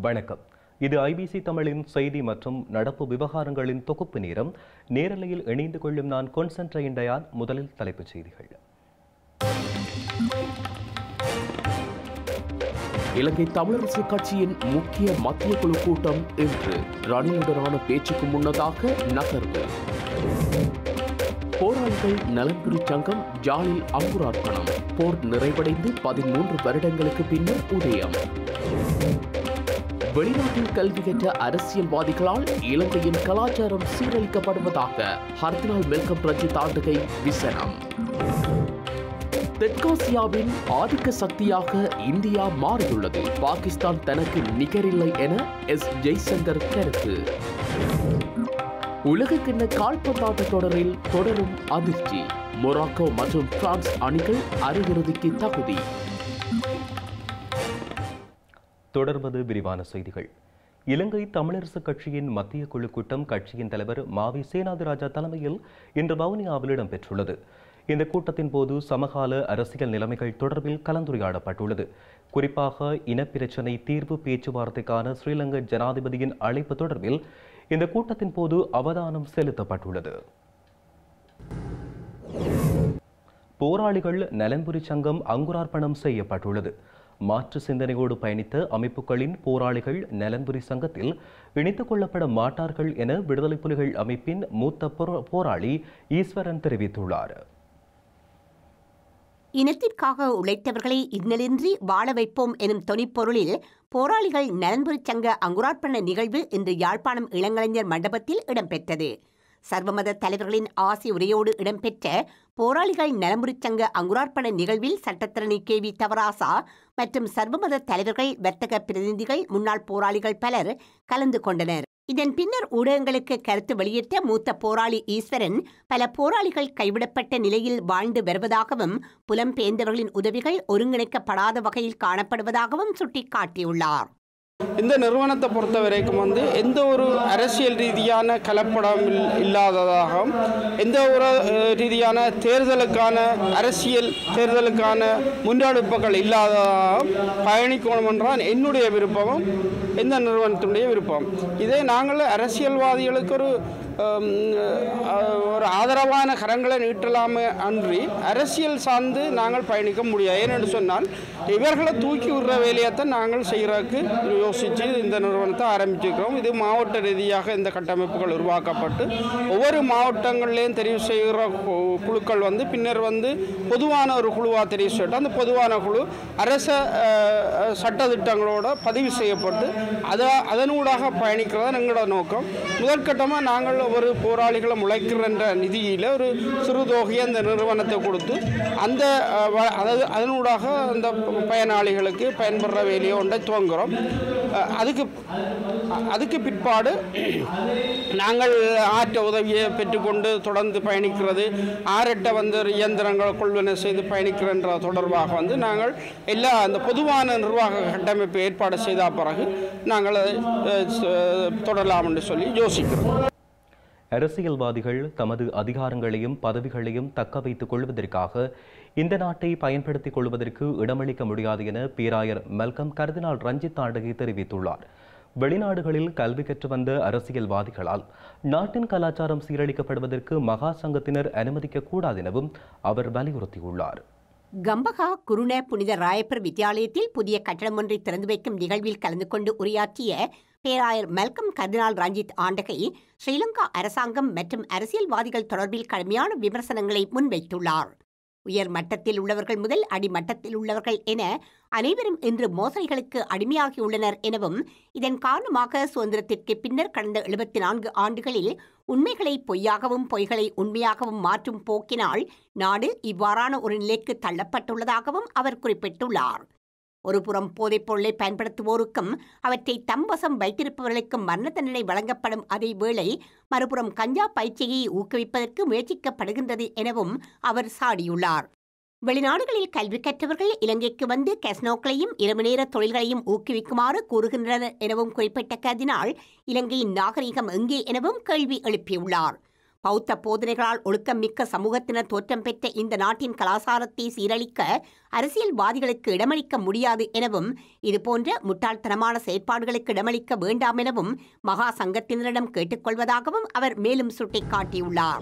வணக்கம் இது ஐபிசி தமிழின் செய்தி மற்றும் நடப்பு விவகாரங்களின் தொகுப்பு நேரம் நேரலையில் இணைந்து கொள்ளும் நான் கொன்சன்ட்ரைன் டயான் முதலில் தலைப்புச் செய்திகள் இலங்கை தமிழரசு கட்சியின் முக்கிய மத்திய குழு கூட்டம் இன்று ரணிலுடனான பேச்சுக்கு முன்னதாக நகர்வு போராளிகள் நலன்புரி சங்கம் ஜாலில் அங்குரார்ப்பணம் போர் நிறைவடைந்து பதிமூன்று வருடங்களுக்கு பின்னர் உதயம் வெளிநாட்டில் கல்வி கற்ற அரசியல்வாதிகளால் இலங்கையின் கலாச்சாரம் சீரழிக்கப்படுவதாக ஹர்தினால் மெல்கம் ரஞ்சித் ஆண்டுகை விசனம் தெற்காசியாவின் ஆதிக்க சக்தியாக இந்தியா மாறியுள்ளது பாகிஸ்தான் தனக்கு நிகரில்லை என எஸ் ஜெய்சங்கர் கருத்து உலகக்கிண்ண கால்பந்தாட்ட தொடரில் தொடரும் அதிர்ச்சி மொராக்கோ மற்றும் பிரான்ஸ் அணிகள் அரையிறுதிக்கு தகுதி தொடர்வது விரிவான செய்திகள் இலங்கை தமிழரசு கட்சியின் மத்திய குழு கூட்டம் கட்சியின் தலைவர் மாவி சேனாதிராஜா தலைமையில் இன்று வவுனியாவில் இடம்பெற்றுள்ளது இந்த கூட்டத்தின் போது சமகால அரசியல் நிலைமைகள் தொடர்பில் கலந்துரையாடப்பட்டுள்ளது குறிப்பாக இனப்பிரச்சினை தீர்வு பேச்சுவார்த்தைக்கான ஸ்ரீலங்கா ஜனாதிபதியின் அழைப்பு தொடர்பில் இந்த கூட்டத்தின் போது அவதானம் செலுத்தப்பட்டுள்ளது போராளிகள் நலன்புரி சங்கம் அங்குரார்ப்பணம் செய்யப்பட்டுள்ளது மாற்று சிந்தனையோடு பயணித்த அமைப்புகளின் போராளிகள் நலன்புரி சங்கத்தில் இணைத்துக் கொள்ளப்பட மாட்டார்கள் என விடுதலை புலிகள் அமைப்பின் மூத்த போரா- போராளி ஈஸ்வரன் தெரிவித்துள்ளார் இனத்திற்காக உழைத்தவர்களை இன்னலின்றி வாழ வைப்போம் எனும் தொனிப்பொருளில் போராளிகள் நலன்புரிச் சங்க அங்குரார்ப்பண நிகழ்வு இன்று யாழ்ப்பாணம் இளங்கலைஞர் மண்டபத்தில் இடம்பெற்றது சர்வமத தலைவர்களின் ஆசி உரையோடு இடம்பெற்ற போராளிகள் நலம்புரிச் சங்க அங்குரார்ப்பண நிகழ்வில் சட்டத்தரணி கே வி தவராசா மற்றும் சர்வமத தலைவர்கள் வர்த்தக பிரதிநிதிகள் முன்னாள் போராளிகள் பலர் கலந்து கொண்டனர் இதன் பின்னர் ஊடகங்களுக்கு கருத்து வெளியிட்ட மூத்த போராளி ஈஸ்வரன் பல போராளிகள் கைவிடப்பட்ட நிலையில் வாழ்ந்து வருவதாகவும் புலம்பெயர்ந்தவர்களின் உதவிகள் ஒருங்கிணைக்கப்படாத வகையில் காணப்படுவதாகவும் சுட்டிக்காட்டியுள்ளார் இந்த நிறுவனத்தை பொறுத்த வரைக்கும் வந்து எந்த ஒரு அரசியல் ரீதியான கலப்படம் இல்- இல்லாததாகவும் எந்த ஒரு அஹ், ரீதியான தேர்தலுக்கான அரசியல் தேர்தலுக்கான முன்னெடுப்புகள் இல்லாததாகவும் பயணிக்கணும் என்றால் என்னுடைய விருப்பமும் இந்த நிறுவனத்தினுடைய விருப்பம் இதே நாங்கள் அரசியல்வாதிகளுக்கு ஒரு ஹம், அஹ், ஒரு ஆதரவான கரங்களை நீட்டலாமே அன்றி அரசியல் சார்ந்து நாங்கள் பயணிக்க முடியாது ஏனென்று சொன்னால் இவர்களை தூக்கி விடுற வேலையைத்தான் நாங்கள் செய்கிறதுக்கு யோசித்து இந்த நிறுவனத்தை ஆரம்பிச்சிருக்கிறோம் இது மாவட்ட ரீதியாக இந்த கட்டமைப்புகள் உருவாக்கப்பட்டு ஒவ்வொரு மாவட்டங்கள்லேயும் தெரிவு செய்கிற கு- குழுக்கள் வந்து பின்னர் வந்து பொதுவான ஒரு குழுவாக தெரிவு செய்யட்டும் அந்த பொதுவான குழு அரச அஹ், அஹ், சட்டதிட்டங்களோட பதிவு செய்யப்பட்டு அதை அதனூடாக பயணிக்கிறதா எங்களோட நோக்கம் முதற்கட்டமாக நாங்கள் ஒரு போராளிகளை முளைக்கின்ற நிதியில் ஒரு சிறு தொகையை அந்த நிறுவனத்தை கொடுத்து அந்த அஹ், வ- அதாவது அதனூடாக அந்த பயனாளிகளுக்கு பயன்படுற வேலையை ஒன்றை துவங்குறோம் அஹ், அதுக்கு அதுக்கு பிற்பாடு நாங்கள் ஆற்ற உதவியை பெற்றுக்கொண்டு தொடர்ந்து பயணிக்கிறது ஆரட்ட வந்து இயந்திரங்கள் கொள்வனை செய்து பயணிக்கிறன்ற தொடர்பாக வந்து நாங்கள் எல்லா அந்த பொதுவான நிர்வாக கட்டமைப்பு ஏற்பாடு செய்த பிறகு நாங்கள் அதை அஹ், ச- தொடரலாம் என்று சொல்லி யோசிக்கிறோம் அரசியல்வாதிகள் தமது அதிகாரங்களையும் பதவிகளையும் தக்க வைத்துக் கொள்வதற்காக இந்த நாட்டை பயன்படுத்திக் கொள்வதற்கு இடமளிக்க முடியாது என பேராயர் மெல்கம் கர்தினால் ரஞ்சித் ஆண்டகி தெரிவித்துள்ளார் வெளிநாடுகளில் கல்வி கற்று வந்த அரசியல்வாதிகளால் நாட்டின் கலாச்சாரம் சீரழிக்கப்படுவதற்கு மகா சங்கத்தினர் அனுமதிக்க கூடாது எனவும் அவர் வலியுறுத்தியுள்ளார் கம்பகா குருண புனித ராயப்பர் வித்தியாலயத்தில் புதிய கட்டடம் ஒன்றை திறந்து வைக்கும் நிகழ்வில் கலந்து கொண்டு உரையாற்றிய பேராயர் மெல்கம் கர்தினால் ரஞ்சித் ஆண்டகை ஸ்ரீலங்கா அரசாங்கம் மற்றும் அரசியல்வாதிகள் தொடர்பில் கடுமையான விமர்சனங்களை முன்வைத்துள்ளார் உயர் மட்டத்தில் உள்ளவர்கள் முதல் அடிமட்டத்தில் உள்ளவர்கள் என அனைவரும் இன்று மோசடிகளுக்கு அடிமையாகியுள்ளனர் எனவும் இதன் காரணமாக சுதந்திரத்திற்கு பின்னர் கடந்த எழுபத்தி நான்கு ஆண்டுகளில் உண்மைகளை பொய்யாகவும் பொய்களை உண்மையாகவும் மாற்றும் போக்கினால் நாடு இவ்வாறான ஒரு நிலைக்கு தள்ளப்பட்டுள்ளதாகவும் அவர் குறிப்பிட்டுள்ளார் ஒருபுறம் போதைப் பொருளை பயன்படுத்துவோருக்கும் அவற்றை தம் வசம் வைத்திருப்பவர்களுக்கும் மரண தண்டனை வழங்கப்படும் அதே வேளை மறுபுறம் கஞ்சா பயிற்சியை ஊக்குவிப்பதற்கு முயற்சிக்கப்படுகின்றது எனவும் அவர் சாடியுள்ளார் வெளிநாடுகளில் கல்வி கற்றவர்கள் இலங்கைக்கு வந்து கெஸ்னோக்களையும் இரவு நேர தொழில்களையும் ஊக்குவிக்குமாறு கூறுகின்றனர் எனவும் குறிப்பிட்ட கர்தினால் இலங்கையின் நாகரிகம் எங்கே எனவும் கேள்வி எழுப்பியுள்ளார் பௌத்த போதனைகளால் ஒழுக்கமிக்க சமூகத்தினர் தோற்றம் பெற்ற இந்த நாட்டின் கலாசாரத்தை சீரழிக்க அரசியல்வாதிகளுக்கு இடமளிக்க முடியாது எனவும் இதுபோன்ற முட்டாள்தனமான செயற்பாடுகளுக்கு இடமளிக்க வேண்டாம் எனவும் மகா சங்கத்தினரிடம் கேட்டுக்கொள்வதாகவும் அவர் மேலும் சுட்டிக்காட்டியுள்ளார்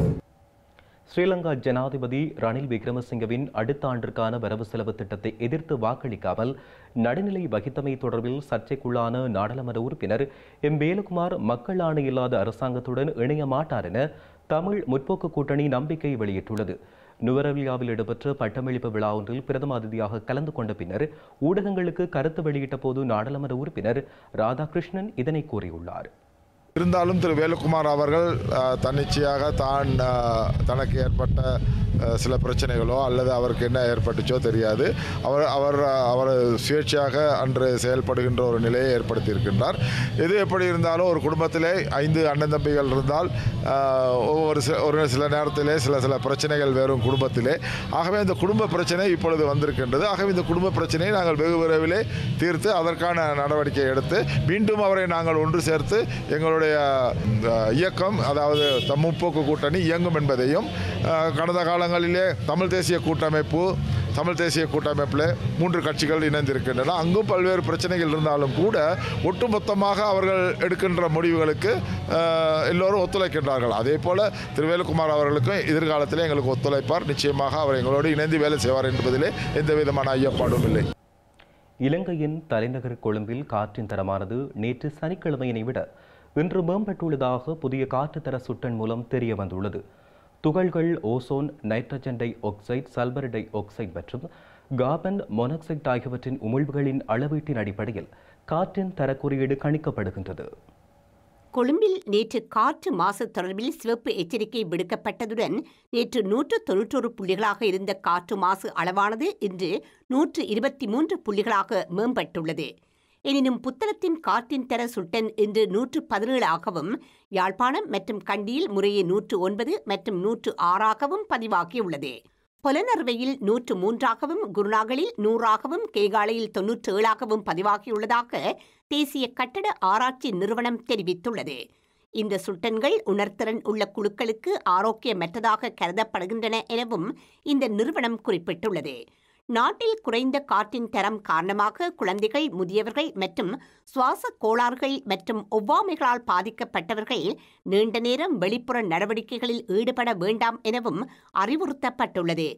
ஸ்ரீலங்கா ஜனாதிபதி ரணில் விக்ரமசிங்கவின் அடுத்த ஆண்டிற்கான வரவு செலவு திட்டத்தை எதிர்த்து வாக்களிக்காமல் நடுநிலை வகித்தமை தொடர்பில் சர்ச்சைக்குள்ளான நாடாளுமன்ற உறுப்பினர் எம் வேலுகுமார் மக்கள் ஆணை இல்லாத அரசாங்கத்துடன் இணைய மாட்டார் என தமிழ் முற்போக்கு கூட்டணி நம்பிக்கை வெளியிட்டுள்ளது நுவரலியாவில் இடம்பெற்ற பட்டமளிப்பு விழா ஒன்றில் பிரதம அதிதியாக கலந்து கொண்ட பின்னர் ஊடகங்களுக்கு கருத்து வெளியிட்ட போது நாடாளுமன்ற உறுப்பினர் ராதாகிருஷ்ணன் இதனை கூறியுள்ளார் இருந்தாலும் திரு வேலுக்குமார் அவர்கள் அஹ், தன்னிச்சையாக தான் அஹ், தனக்கு ஏற்பட்ட அஹ், சில பிரச்சனைகளோ அல்லது அவருக்கு என்ன ஏற்பட்டுச்சோ தெரியாது அவர் அவர் அஹ், அவர் சுயேட்சையாக அன்று செயல்படுகின்ற ஒரு நிலையை ஏற்படுத்தியிருக்கின்றார் எது எப்படி இருந்தாலும் ஒரு குடும்பத்திலே ஐந்து அண்ணன் தம்பிகள் இருந்தால் அஹ், ஒவ்வொரு சில ஒரு சில நேரத்திலே சில சில பிரச்சனைகள் வரும் குடும்பத்திலே ஆகவே இந்த குடும்ப பிரச்சனை இப்பொழுது வந்திருக்கின்றது ஆகவே இந்த குடும்ப பிரச்சனையை நாங்கள் வெகு விரைவிலே தீர்த்து அதற்கான நடவடிக்கை எடுத்து மீண்டும் அவரை நாங்கள் ஒன்று சேர்த்து எங்களுடைய இந்த இயக்கம் அதாவது தம் முற்போக்கு கூட்டணி இயங்கும் என்பதையும் அஹ், கடந்த காலங்களிலே தமிழ் தேசிய கூட்டமைப்பு தமிழ் தேசிய கூட்டமைப்பில் மூன்று கட்சிகள் இணைந்திருக்கின்றன அங்கும் பல்வேறு பிரச்சனைகள் இருந்தாலும் கூட ஒட்டுமொத்தமாக அவர்கள் எடுக்கின்ற முடிவுகளுக்கு அஹ், எல்லோரும் ஒத்துழைக்கின்றார்கள் அதே போல திருவேலுக்குமார் அவர்களுக்கும் எதிர்காலத்திலே எங்களுக்கு ஒத்துழைப்பார் நிச்சயமாக அவர் எங்களோடு இணைந்து வேலை செய்வார் என்பதிலே எந்த விதமான ஐயப்பாடும் இல்லை இலங்கையின் தலைநகர் கொழும்பில் காற்றின் தரமானது நேற்று சனிக்கிழமையினை விட இன்று மேம்பட்டுள்ளதாக புதிய காற்று தர சுட்டன் மூலம் தெரிய வந்துள்ளது துகள்கள் ozone nitrogen dioxide sulphur dioxide மற்றும் கார்பன் மொனாக்சைடு ஆகியவற்றின் உமிழ்வுகளின் அளவீட்டின் அடிப்படையில் காற்றின் தர குறியீடு கணிக்கப்படுகின்றது கொழும்பில் நேற்று காற்று மாசு தொடர்பில் சிவப்பு எச்சரிக்கை விடுக்கப்பட்டதுடன் நேற்று நூற்று தொன்னூற்றொரு புள்ளிகளாக இருந்த காற்று மாசு அளவானது இன்று நூற்று இருபத்தி மூன்று புள்ளிகளாக மேம்பட்டுள்ளது எனினும் புத்தளத்தின் காற்றின் தர சுட்டன் இன்று நூற்று பதினேழாகவும் யாழ்ப்பாணம் மற்றும் கண்டியில் முறையே நூற்று ஒன்பது மற்றும் நூற்று ஆறாகவும் பதிவாகியுள்ளது புலனறுவையில் நூற்று மூன்றாகவும் குருநாகலில் நூறாகவும் கேகாலையில் தொன்னூற்று ஏழாகவும் பதிவாகியுள்ளதாக தேசிய கட்டட ஆராய்ச்சி நிறுவனம் தெரிவித்துள்ளது இந்த சுட்டன்கள் உணர்திறன் உள்ள குழுக்களுக்கு ஆரோக்கியமற்றதாக கருதப்படுகின்றன எனவும் இந்த நிறுவனம் குறிப்பிட்டுள்ளது நாட்டில் குறைந்த காற்றின் தரம் காரணமாக குழந்தைகள் முதியவர்கள் மற்றும் சுவாச கோளாறுகள் மற்றும் ஒவ்வாமைகளால் பாதிக்கப்பட்டவர்கள் நீண்ட நேரம் வெளிப்புற நடவடிக்கைகளில் ஈடுபட வேண்டாம் எனவும் அறிவுறுத்தப்பட்டுள்ளது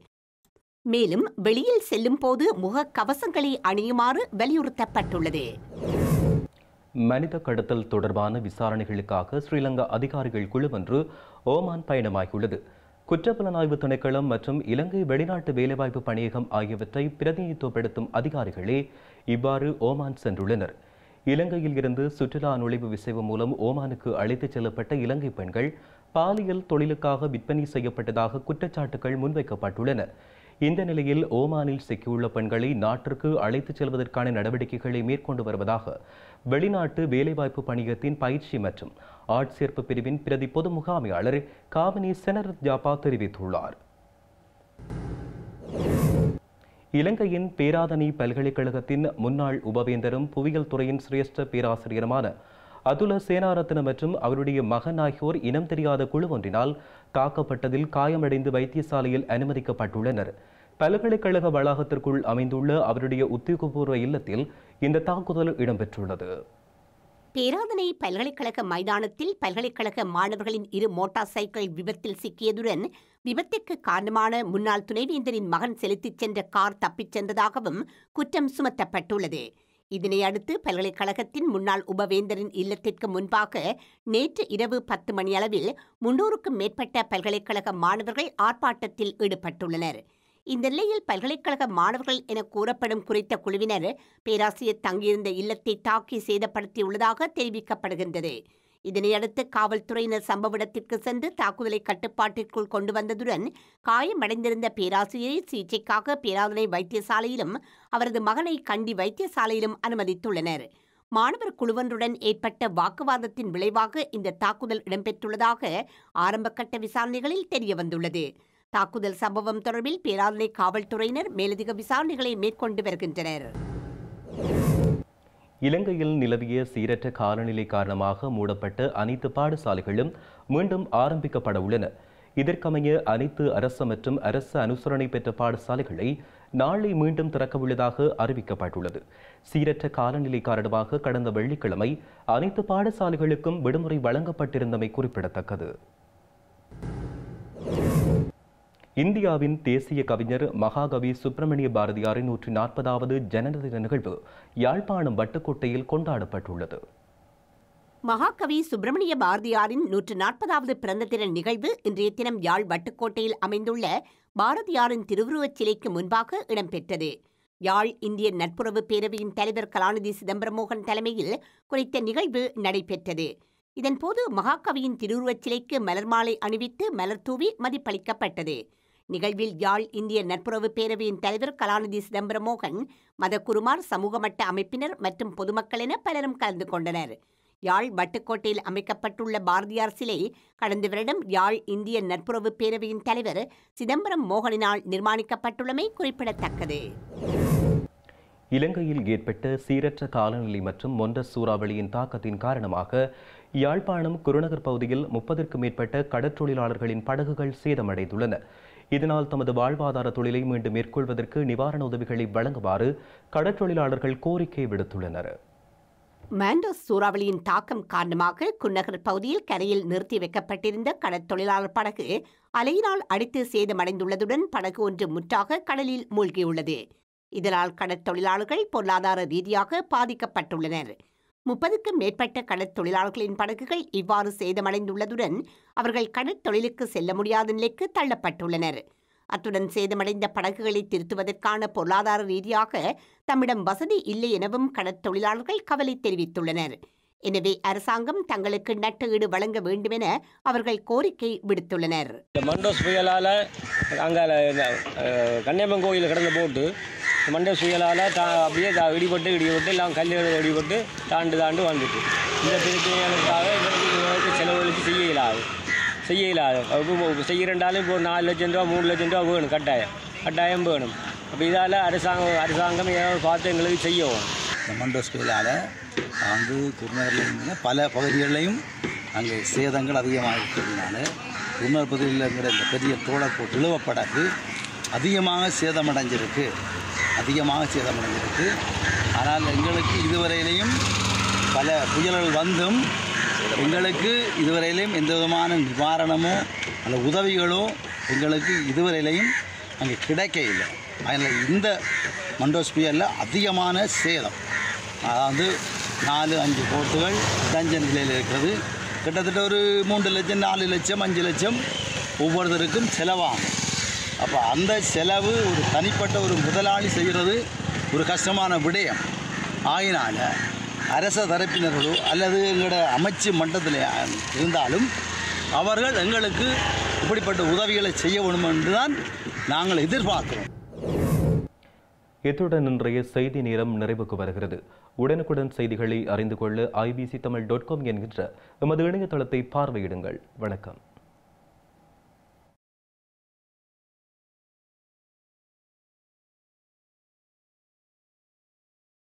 மேலும் வெளியில் செல்லும் போது முக கவசங்களை அணியுமாறு வலியுறுத்தப்பட்டுள்ளது மனித கடத்தல் தொடர்பான விசாரணைகளுக்காக ஸ்ரீலங்கா அதிகாரிகள் குழு ஒன்று ஓமான் பயணமாகியுள்ளது குற்றப்புலனாய்வு திணைக்களம் மற்றும் இலங்கை வெளிநாட்டு வேலைவாய்ப்பு பணியகம் ஆகியவற்றை பிரதிநிதித்துவப்படுத்தும் அதிகாரிகளே இவ்வாறு ஓமான் சென்றுள்ளனர் இலங்கையில் இருந்து சுற்றுலா நுழைவு விசைவு மூலம் ஓமானுக்கு அழைத்துச் செல்லப்பட்ட இலங்கை பெண்கள் பாலியல் தொழிலுக்காக விற்பனை செய்யப்பட்டதாக குற்றச்சாட்டுகள் முன்வைக்கப்பட்டுள்ளன இந்த நிலையில் ஓமானில் சிக்கியுள்ள பெண்களை நாட்டிற்கு அழைத்துச் செல்வதற்கான நடவடிக்கைகளை மேற்கொண்டு வருவதாக வெளிநாட்டு வேலைவாய்ப்பு பணியகத்தின் பயிற்சி மற்றும் ஆட்சேர்ப்பு பிரிவின் பிரதி பொது முகாமையாளர் காமினி செனரத் ஜாபா தெரிவித்துள்ளார் இலங்கையின் பேராதனி பல்கலைக்கழகத்தின் முன்னாள் உபவேந்தரும் புவியியல் துறையின் சிரேஷ்ட பேராசிரியருமான அதுல சேனாரத்ன மற்றும் அவருடைய மகன் ஆகியோர் இனம் தெரியாத குழு ஒன்றினால் தாக்கப்பட்டதில் காயமடைந்து வைத்தியசாலையில் அனுமதிக்கப்பட்டுள்ளனர் பல்கலைக்கழக வளாகத்திற்குள் அமைந்துள்ள அவருடைய உத்தியோகபூர்வ இல்லத்தில் இந்த தாக்குதல் இடம்பெற்றுள்ளது பேராதனை பல்கலைக்கழக மைதானத்தில் பல்கலைக்கழக மாணவர்களின் இரு மோட்டார் சைக்கிள் விபத்தில் சிக்கியதுடன் விபத்திற்கு காரணமான முன்னாள் துணைவேந்தரின் மகன் செலுத்திச் சென்ற கார் தப்பிச் சென்றதாகவும் குற்றம் சுமத்தப்பட்டுள்ளது இதனை அடுத்து பல்கலைக்கழகத்தின் முன்னாள் உபவேந்தரின் இல்லத்திற்கு முன்பாக நேற்று இரவு பத்து மணியளவில் முன்னூறுக்கும் மேற்பட்ட பல்கலைக்கழக மாணவர்கள் ஆர்ப்பாட்டத்தில் ஈடுபட்டுள்ளனர் இந்த நிலையில் பல்கலைக்கழக மாணவர்கள் என கூறப்படும் குறித்த குழுவினர் பேராசிரியர் தங்கியிருந்த இல்லத்தை தாக்கி சேதப்படுத்தியுள்ளதாக தெரிவிக்கப்படுகின்றது இதனையடுத்து காவல்துறையினர் சம்பவ இடத்திற்கு சென்று தாக்குதலை கட்டுப்பாட்டிற்குள் கொண்டு வந்ததுடன் காயமடைந்திருந்த பேராசிரியரை சிகிச்சைக்காக பேராதனை வைத்தியசாலையிலும் அவரது மகனை கண்டி வைத்தியசாலையிலும் அனுமதித்துள்ளனர் மாணவர் குழுவொன்றுடன் ஏற்பட்ட வாக்குவாதத்தின் விளைவாக இந்த தாக்குதல் இடம்பெற்றுள்ளதாக ஆரம்பகட்ட விசாரணைகளில் தெரியவந்துள்ளது தாக்குதல் சம்பவம் தொடர்பில் பேராதனை காவல்துறையினர் மேலதிக விசாரணைகளை மேற்கொண்டு வருகின்றனர் இலங்கையில் நிலவிய சீரற்ற காலநிலை காரணமாக மூடப்பட்ட அனைத்து பாடசாலைகளும் மீண்டும் ஆரம்பிக்கப்பட உள்ளன இதற்கமைய அனைத்து அரசு மற்றும் அரசு அனுசரணை பெற்ற பாடசாலைகளை நாளை மீண்டும் திறக்கவுள்ளதாக அறிவிக்கப்பட்டுள்ளது சீரற்ற காலநிலை காரணமாக கடந்த வெள்ளிக்கிழமை அனைத்து பாடசாலைகளுக்கும் விடுமுறை வழங்கப்பட்டிருந்தமை குறிப்பிடத்தக்கது இந்தியாவின் தேசிய கவிஞர் மகாகவி சுப்பிரமணிய பாரதியாரின் நூற்றி நாற்பதாவது ஜனனதின நிகழ்வு யாழ்ப்பாணம் வட்டுக்கோட்டையில் கொண்டாடப்பட்டுள்ளது மகாகவி சுப்பிரமணிய பாரதியாரின் நூற்று நாற்பதாவது பிறந்த தின நிகழ்வு இன்றைய தினம் யாழ் வட்டுக்கோட்டையில் அமைந்துள்ள பாரதியாரின் திருவுருவச் சிலைக்கு முன்பாக இடம்பெற்றது யாழ் இந்திய நட்புறவு பேரவையின் தலைவர் கலாநிதி சிதம்பரமோகன் தலைமையில் குறித்த நிகழ்வு நடைபெற்றது இதன்போது மகாகவியின் திருவுருவச் சிலைக்கு மலர் மாலை அணிவித்து மலர் தூவி மதிப்பளிக்கப்பட்டது நிகழ்வில் யாழ் இந்திய நட்புறவு பேரவையின் தலைவர் கலாநிதி சிதம்பரமோகன் மதகுருமார் சமூக மட்ட அமைப்பினர் மற்றும் பொதுமக்கள் என பலரும் கலந்து கொண்டனர் யாழ் வட்டுக்கோட்டையில் அமைக்கப்பட்டுள்ள பாரதியார் சிலை கடந்த வருடம் யாழ் இந்திய நட்புறவு பேரவையின் தலைவர் சிதம்பரம் மோகனினால் நிர்மாணிக்கப்பட்டுள்ளமை குறிப்பிடத்தக்கது இலங்கையில் ஏற்பட்ட சீரற்ற காலநிலை மற்றும் மொண்ட சூறாவளியின் தாக்கத்தின் காரணமாக யாழ்ப்பாணம் குருநகர் பகுதியில் முப்பதற்கும் மேற்பட்ட கடற்றொழிலாளர்களின் படகுகள் சேதமடைந்துள்ளன இதனால் தமது வாழ்வாதார தொழிலை மீண்டும் மேற்கொள்வதற்கு நிவாரண உதவிகளை வழங்குமாறு கடற்றொழிலாளர்கள் கோரிக்கை விடுத்துள்ளனர் மாண்டோஸ் சூறாவளியின் தாக்கம் காரணமாக குன்னகர் பகுதியில் கரையில் நிறுத்தி வைக்கப்பட்டிருந்த கடற்தொழிலாளர் படகு அலையினால் அடித்து சேதமடைந்துள்ளதுடன் படகு ஒன்று முற்றாக கடலில் மூழ்கியுள்ளது இதனால் கடற்தொழிலாளர்கள் பொருளாதார ரீதியாக பாதிக்கப்பட்டுள்ளனர் முப்பதுக்கும் மேற்பட்ட கடற்தொழிலாளர்களின் படகுகள் இவ்வாறு சேதமடைந்துள்ளதுடன் அவர்கள் கடற்தொழிலுக்கு செல்ல முடியாத நிலைக்கு தள்ளப்பட்டுள்ளனர் அத்துடன் சேதமடைந்த படகுகளை திருத்துவதற்கான பொருளாதார ரீதியாக தம்மிடம் வசதி இல்லை எனவும் கடற்தொழிலாளர்கள் கவலை தெரிவித்துள்ளனர் எனவே அரசாங்கம் தங்களுக்கு நட்டு ஈடு வழங்க வேண்டும் என அவர்கள் கோரிக்கை விடுத்துள்ளனர் இந்த மண்டோஸ் புயலால் அங்கே கன்னியம்மன் கோயில் கிடந்த போட்டு மண்டோஸ் புயலால் தா அப்படியே தா இடிபட்டு இடிபட்டு எல்லாம் கல்லுகள் இடிபட்டு தாண்டு தாண்டு வந்துட்டு இந்த பிரச்சனைகளுக்காக எங்களுக்கு எங்களுக்கு செலவழித்து செய்ய இயலாது செய்ய இயலாது இப்போ செய்கிறண்டாலும் இப்போ நாலு லட்சம் ரூபா மூணு லட்சம் ரூபா வேணும் கட்டாயம் கட்டாயம் வேணும் அப்போ இதால் அரசாங்கம் அரசாங்கம் ஏதாவது பார்த்து எங்களுக்கு செய்யவும் இந்த மண்டோஸ் புயலால் வந்து குருநகர்லேருந்து பல பகுதிகளிலையும் அங்கே சேதங்கள் அதிகமாக இருக்கிறதுனால குருநகர் பகுதியில் இருக்கிற இந்த பெரிய தோழர் போட்டு இழுவப்படகு அதிகமாக சேதமடைஞ்சிருக்கு அதிகமாக சேதமடைஞ்சிருக்கு ஆனால் எங்களுக்கு இதுவரையிலையும் பல புயல்கள் வந்தும் எங்களுக்கு இதுவரையிலையும் எந்த விதமான நிவாரணமோ அல்ல உதவிகளோ எங்களுக்கு இதுவரையிலையும் அங்கே கிடைக்க இல்லை அதில் இந்த மண்டோஸ் புயலில் அதிகமான சேதம் அதாவது நாலு அஞ்சு போட்டுகள் தஞ்ச நிலையில் இருக்கிறது கிட்டத்தட்ட ஒரு மூன்று லட்சம் நாலு லட்சம் அஞ்சு லட்சம் ஒவ்வொருத்தருக்கும் செலவாகும் அப்போ அந்த செலவு ஒரு தனிப்பட்ட ஒரு முதலாளி செய்கிறது ஒரு கஷ்டமான விடயம் ஆயினால அரச தரப்பினர்களோ அல்லது எங்களோட அமைச்சு மட்டத்தில் இருந்தாலும் அவர்கள் எங்களுக்கு இப்படிப்பட்ட உதவிகளை செய்ய வேணும் என்று தான் நாங்கள் எதிர்பார்க்கிறோம் இத்துடன் இன்றைய செய்தி நேரம் நிறைவுக்கு வருகிறது உடனுக்குடன் செய்திகளை அறிந்து கொள்ள ஐபிசி தமிழ் டாட் காம் என்கின்ற எமது இணையதளத்தை பார்வையிடுங்கள் வணக்கம்